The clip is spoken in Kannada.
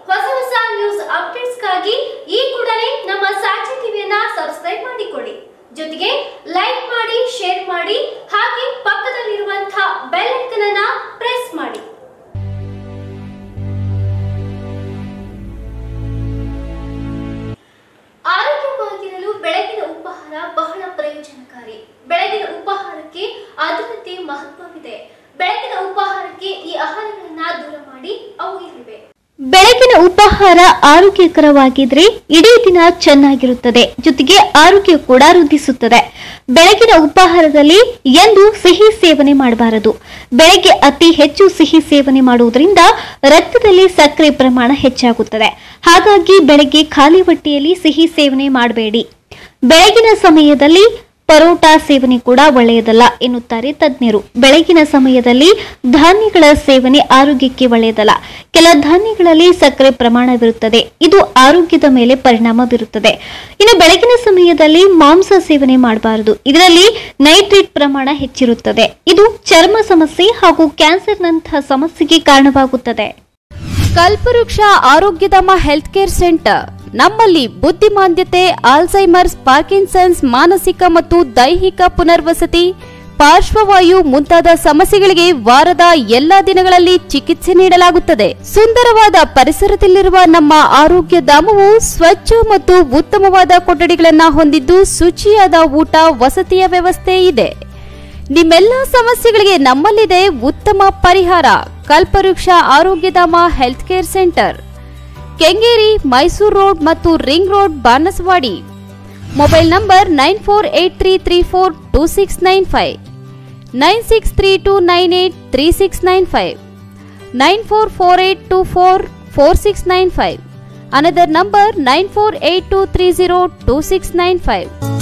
ಹೊಸ ಹೊಸ ನ್ಯೂಸ್ ಅಪ್ಡೇಟ್ಸ್ಗಾಗಿ ಈ ಕೂಡಲೇ ನಮ್ಮ ಸಾಕ್ಷಿ ಟಿವಿಯನ್ನ ಸಬ್ಸ್ಕ್ರೈಬ್ ಮಾಡಿಕೊಳ್ಳಿ ಜೊತೆಗೆ ಲೈಕ್ ಮಾಡಿ ಶೇರ್ ಮಾಡಿ ಹಾಗೆ ಪಕ್ಕದಲ್ಲಿರುವಂತಹ ಬೆಲ್ ಐಕನ್ ಅನ್ನ ಪ್ರೆಸ್ ಮಾಡಿ ಆರೋಗ್ಯವಾಗಿರಲು ಬೆಳಗಿನ ಉಪಹಾರ ಬಹಳ ಪ್ರಯೋಜನಕಾರಿ ಬೆಳಗಿನ ಉಪಹಾರಕ್ಕೆ ಅದರದ್ದೇ ಮಹತ್ವವಿದೆ ಬೆಳಗಿನ ಉಪಹಾರಕ್ಕೆ ಈ ಆಹಾರಗಳನ್ನ ದೂರ ಮಾಡಿ ಅವು ಇಲ್ಲಿವೆ ಬೆಳಗಿನ ಉಪಹಾರ ಆರೋಗ್ಯಕರವಾಗಿದ್ರೆ ಇಡೀ ದಿನ ಚೆನ್ನಾಗಿರುತ್ತದೆ ಜೊತೆಗೆ ಆರೋಗ್ಯ ಕೂಡ ವೃದ್ಧಿಸುತ್ತದೆ ಬೆಳಗಿನ ಉಪಹಾರದಲ್ಲಿ ಎಂದು ಸಿಹಿ ಸೇವನೆ ಮಾಡಬಾರದು ಬೆಳಗ್ಗೆ ಅತಿ ಹೆಚ್ಚು ಸಿಹಿ ಸೇವನೆ ಮಾಡುವುದರಿಂದ ರಕ್ತದಲ್ಲಿ ಸಕ್ಕರೆ ಪ್ರಮಾಣ ಹೆಚ್ಚಾಗುತ್ತದೆ ಹಾಗಾಗಿ ಬೆಳಗ್ಗೆ ಖಾಲಿ ಹೊಟ್ಟೆಯಲ್ಲಿ ಸಿಹಿ ಸೇವನೆ ಮಾಡಬೇಡಿ ಬೆಳಗಿನ ಸಮಯದಲ್ಲಿ ಪರೋಟ ಸೇವನೆ ಕೂಡ ಒಳ್ಳೆಯದಲ್ಲ ಎನ್ನುತ್ತಾರೆ ತಜ್ಞರು ಬೆಳಗಿನ ಸಮಯದಲ್ಲಿ ಧಾನ್ಯಗಳ ಸೇವನೆ ಆರೋಗ್ಯಕ್ಕೆ ಒಳ್ಳೆಯದಲ್ಲ ಕೆಲ ಧಾನ್ಯಗಳಲ್ಲಿ ಸಕ್ಕರೆ ಪ್ರಮಾಣವಿರುತ್ತದೆ ಇದು ಆರೋಗ್ಯದ ಮೇಲೆ ಪರಿಣಾಮ ಬೀರುತ್ತದೆ ಇನ್ನು ಬೆಳಗಿನ ಸಮಯದಲ್ಲಿ ಮಾಂಸ ಸೇವನೆ ಮಾಡಬಾರದು ಇದರಲ್ಲಿ ನೈಟ್ರೇಟ್ ಪ್ರಮಾಣ ಹೆಚ್ಚಿರುತ್ತದೆ ಇದು ಚರ್ಮ ಸಮಸ್ಯೆ ಹಾಗೂ ಕ್ಯಾನ್ಸರ್ನಂತಹ ಸಮಸ್ಯೆಗೆ ಕಾರಣವಾಗುತ್ತದೆ ಕಲ್ಪವೃಕ್ಷ ಆರೋಗ್ಯಧಾಮ ಹೆಲ್ತ್ ಕೇರ್ ಸೆಂಟರ್ ನಮ್ಮಲ್ಲಿ ಬುದ್ಧಿಮಾಂದ್ಯತೆ ಆಲ್ಝೈಮರ್ಸ್ ಪಾರ್ಕಿನ್ಸನ್ಸ್ ಮಾನಸಿಕ ಮತ್ತು ದೈಹಿಕ ಪುನರ್ವಸತಿ ಪಾರ್ಶ್ವವಾಯು ಮುಂತಾದ ಸಮಸ್ಯೆಗಳಿಗೆ ವಾರದ ಎಲ್ಲಾ ದಿನಗಳಲ್ಲಿ ಚಿಕಿತ್ಸೆ ನೀಡಲಾಗುತ್ತದೆ ಸುಂದರವಾದ ಪರಿಸರದಲ್ಲಿರುವ ನಮ್ಮ ಆರೋಗ್ಯ ಧಾಮವು ಸ್ವಚ್ಛ ಮತ್ತು ಉತ್ತಮವಾದ ಕೊಠಡಿಗಳನ್ನು ಹೊಂದಿದ್ದು ಶುಚಿಯಾದ ಊಟ ವಸತಿಯ ವ್ಯವಸ್ಥೆ ಇದೆ ನಿಮ್ಮೆಲ್ಲ ಸಮಸ್ಯೆಗಳಿಗೆ ನಮ್ಮಲ್ಲಿದೆ ಉತ್ತಮ ಪರಿಹಾರ Kalpavriksha Arogyadhama health care centre Kengeri Mysuru road ಮತ್ತು ring road Banaswadi mobile number nine four eight three three four two six nine five nine six three two nine eight three six nine five nine four four eight two four four six nine five another number nine four eight two three zero two six nine five